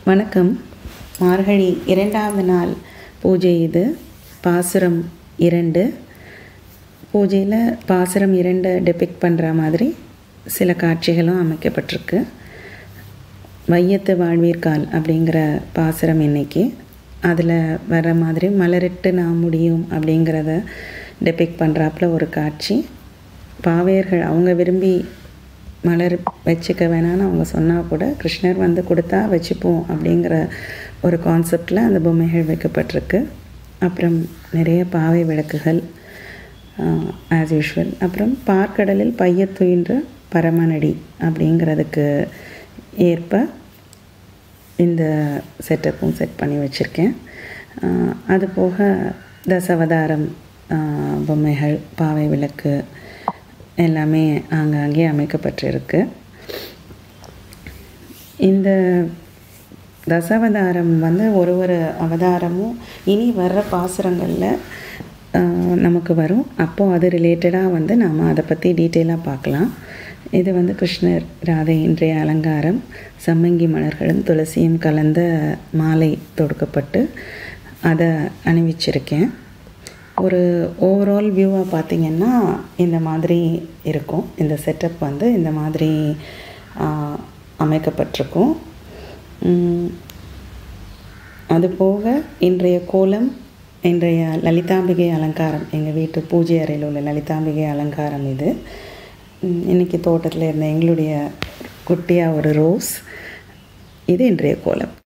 வணக்கம் மார்கழி இரண்டாவது நாள் பூஜை இது பாசுரம் இரண்டு பூஜையில் பாசுரம் இரண்டு டெபிக்ட் பண்ணுற மாதிரி சில காட்சிகளும் அமைக்கப்பட்டிருக்கு வையத்து வாழ்வீர்கால் அப்படிங்கிற பாசுரம் இன்னைக்கு அதில் வர மாதிரி மலரிட்டு நான் முடியும் அப்படிங்கிறத டெபிக்ட் பண்ணுறாப்புல ஒரு காட்சி பாவையர்கள் அவங்க விரும்பி மலர் வச்சுக்க வேணான்னு அவங்க சொன்னால் கூட கிருஷ்ணர் வந்து கொடுத்தா வச்சுப்போம் அப்படிங்கிற ஒரு கான்செப்டில் அந்த பொம்மைகள் வைக்கப்பட்டிருக்கு அப்புறம் நிறைய பாவை விளக்குகள் ஆஸ் யூஷுவல் அப்புறம் பார்க்கடலில் பையத்துயின்ற பரமநடி அப்படிங்கிறதுக்கு ஏற்ப இந்த செட்டப்பும் செட் பண்ணி வச்சுருக்கேன் அது போக தசவதாரம் பொம்மைகள் பாவை விளக்கு எல்லாமே ஆங்காங்கே அமைக்கப்பட்டிருக்கு இந்த தசாவதாரம் வந்து ஒரு ஒரு அவதாரமும் இனி வர்ற பாசுரங்களில் நமக்கு வரும் அப்போது அது ரிலேட்டடாக வந்து நாம் அதை பற்றி டீட்டெயிலாக பார்க்கலாம் இது வந்து கிருஷ்ணர் ராதை இன்றைய அலங்காரம் சம்மங்கி மலர்களும் துளசியும் கலந்த மாலை தொடுக்கப்பட்டு அதை அணிவிச்சிருக்கேன் ஒரு ஓவரால் வியூவாக பார்த்திங்கன்னா இந்த மாதிரி இருக்கும் இந்த செட்டப் வந்து இந்த மாதிரி அமைக்கப்பட்டிருக்கும் அது போக இன்றைய கோலம் இன்றைய லலிதாம்பிகை அலங்காரம் எங்கள் வீட்டு பூஜை அறையில் உள்ள லலிதாம்பிகை அலங்காரம் இது இன்றைக்கி தோட்டத்தில் இருந்த எங்களுடைய குட்டியாக ஒரு ரோஸ் இது இன்றைய கோலம்